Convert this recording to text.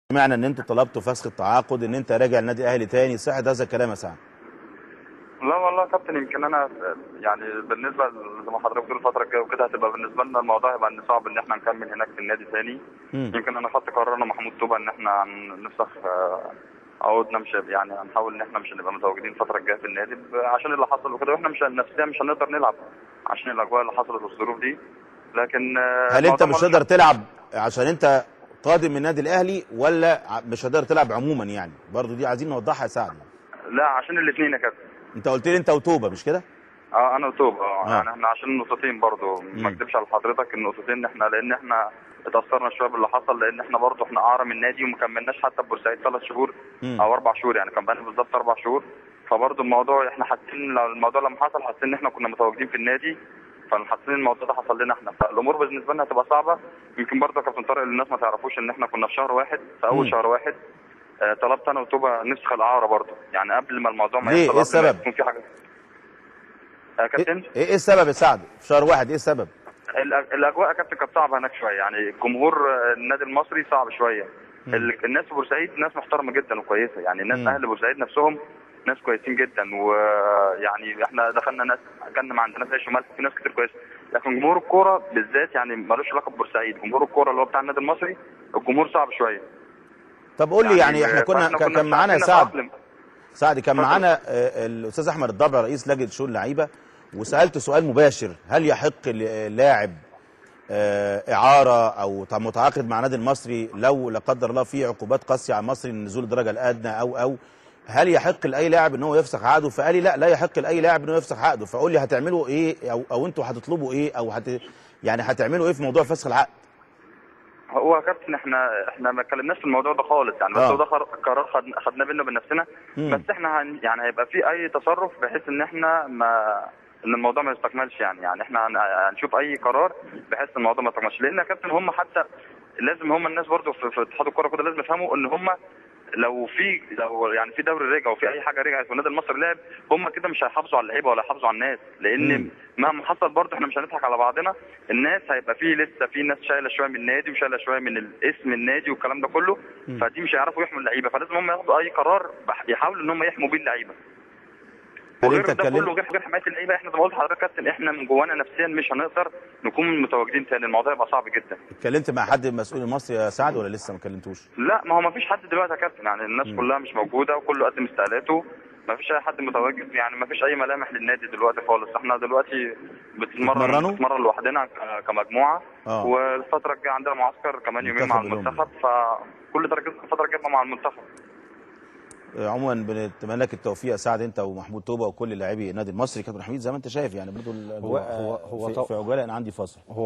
معنى ان انتوا طلبتوا فسخ التعاقد ان انت راجع النادي الاهلي تاني صحه هذا الكلام يا سعد لا والله يا كابتن يمكن انا يعني بالنسبه زي ما حضرتك بتقول الفتره الجايه وكده هتبقى بالنسبه لنا الموضوع هيبقى ان صعب ان احنا نكمل هناك في النادي تاني مم. يمكن انا خدت قرار انا محمود توبه ان احنا هن- نفسخ آه، عقودنا مش يعني هنحاول ان احنا مش هنبقى متواجدين الفتره الجايه في النادي ب- عشان اللي حصل وكده واحنا مش نفسيا مش هنقدر نلعب عشان الاجواء اللي حصلت والظروف دي لكن آه، هل انت الموضوع مش ملوش- هتقدر تلعب عشان انت قادم من النادي الاهلي ولا ع- مش هتقدر تلعب عموما يعني برضو دي عايزين نوضحها يا سعد لا عشان الاثنين يا كابتن انت قلت لي انت وتوبه مش كده اه انا وتوب اه آه. يعني احنا عشان نقطتين برضو مم. ما اكدبش على حضرتك النقطتين احنا لان احنا اتاثرنا شويه باللي حصل لان احنا برضو احنا اعرى من النادي وما كملناش حتى في بورسعيد ثلاث شهور مم. او اربع شهور يعني كان بقالنا بالظبط اربع شهور فبرضو الموضوع احنا حاسين لو الموضوع لما حصل حاسين ان احنا كنا متواجدين في النادي فحاسين ان الموضوع ده حصل لنا احنا فالامور بالنسبه لنا هتبقى صعبه يمكن برضو يا كابتن طارق الناس ما تعرفوش ان احنا كنا في شهر واحد في اول مم. شهر واحد آه، طلبت انا وتوبه نفسخ الاعاره برضو يعني قبل ما الموضوع ما ليه؟ يحصل إيه قبل ما السبب؟ يكون في حاجه آه، كابتن ايه ايه السبب يا سعد في شهر واحد ايه السبب الأ- الاجواء كانت كانت صعبه هناك شويه يعني جمهور آه، النادي المصري صعب شويه مم. ال- الناس في بورسعيد ناس محترمه جدا وكويسه يعني الناس مم. اهل بورسعيد نفسهم ناس كويسين جدا ويعني احنا دخلنا ناس اكلنا ما عندناش عيش وملح في ناس كتير كويسه لكن جمهور الكوره بالذات يعني ملوش علاقه ببورسعيد جمهور الكوره اللي هو بتاع النادي المصري الجمهور صعب شويه طب قول لي يعني احنا كنا فإحنا كان كان مش معانا عارفين سعد نتأقلم. سعد كان اتفضل. معانا آه، الاستاذ احمد الضبع رئيس لجنه شؤون اللعيبه وسالته سؤال مباشر هل يحق للاعب آه، اعاره او متعاقد مع النادي المصري لو لا قدر الله في عقوبات قاسيه على المصري نزول الدرجه الادنى او او هل يحق لاي لاعب ان هو يفسخ عقده فقال لي لا لا يحق لاي لاعب ان هو يفسخ عقده فقول لي هتعملوا ايه او او انتوا هتطلبوا ايه او هت يعني هتعملوا ايه في موضوع فسخ العقد هو يا كابتن احنا احنا ما اتكلمناش في الموضوع ده خالص يعني بس آه. هو ده قرار- قرار خد- خدناه بينا بنفسنا مم. بس احنا هن يعني هيبقى في اي تصرف بحيث ان احنا ما ان الموضوع ما يستكملش يعني يعني احنا هن- هنشوف اي قرار بحيث ان الموضوع ما يستكملش لان يا كابتن هم حتى لازم هم الناس برضو في, في اتحاد الكوره كده لازم يفهموا ان هم لو في لو يعني في دوري رجع وفي اي حاجه رجعت والنادي المصري لعب هم كده مش هيحافظوا على اللعيبه ولا هيحافظوا على الناس لان مم. مهما حصل برضه احنا مش هنضحك على بعضنا الناس هيبقى فيه لسه في ناس شايله شويه من النادي وشايله شويه من الاسم النادي والكلام ده كله مم. فدي مش هيعرفوا يحموا اللعيبه فلازم هم ياخدوا اي قرار بح- يحاولوا ان هم يحموا بيه اللعيبه هل وغير انت ده كله اتكلمت غير غير حمايه اللعيبه احنا زي ما قلت لحضرتك يا كابتن احنا من جوانا نفسيا مش هنقدر نكون متواجدين تاني الموضوع يبقى صعب جدا اتكلمت مع حد من المسؤول المصري يا سعد ولا لسه ما كلمتوش لا ما هو ما فيش حد دلوقتي يا كابتن يعني الناس مم. كلها مش موجوده وكله قدم استقالاته ما فيش اي حد متواجد يعني ما فيش اي ملامح للنادي دلوقتي خالص احنا دلوقتي بتتمرنوا؟ بنتمرن بنتمرن لوحدنا ك- كمجموعه اه والفتره الجايه عندنا معسكر كمان يومين مع منتخب الأولمبي. المنتخب فكل تركيزنا الفتره الجايه مع المنتخب عموما بنتمنى لك التوفيق يا سعد انت ومحمود توبه وكل لاعبي النادي المصري كابتن حميد زي ما انت شايف يعني برضو الاجواء هو- هو في, طب- في عجاله انا عندي فاصل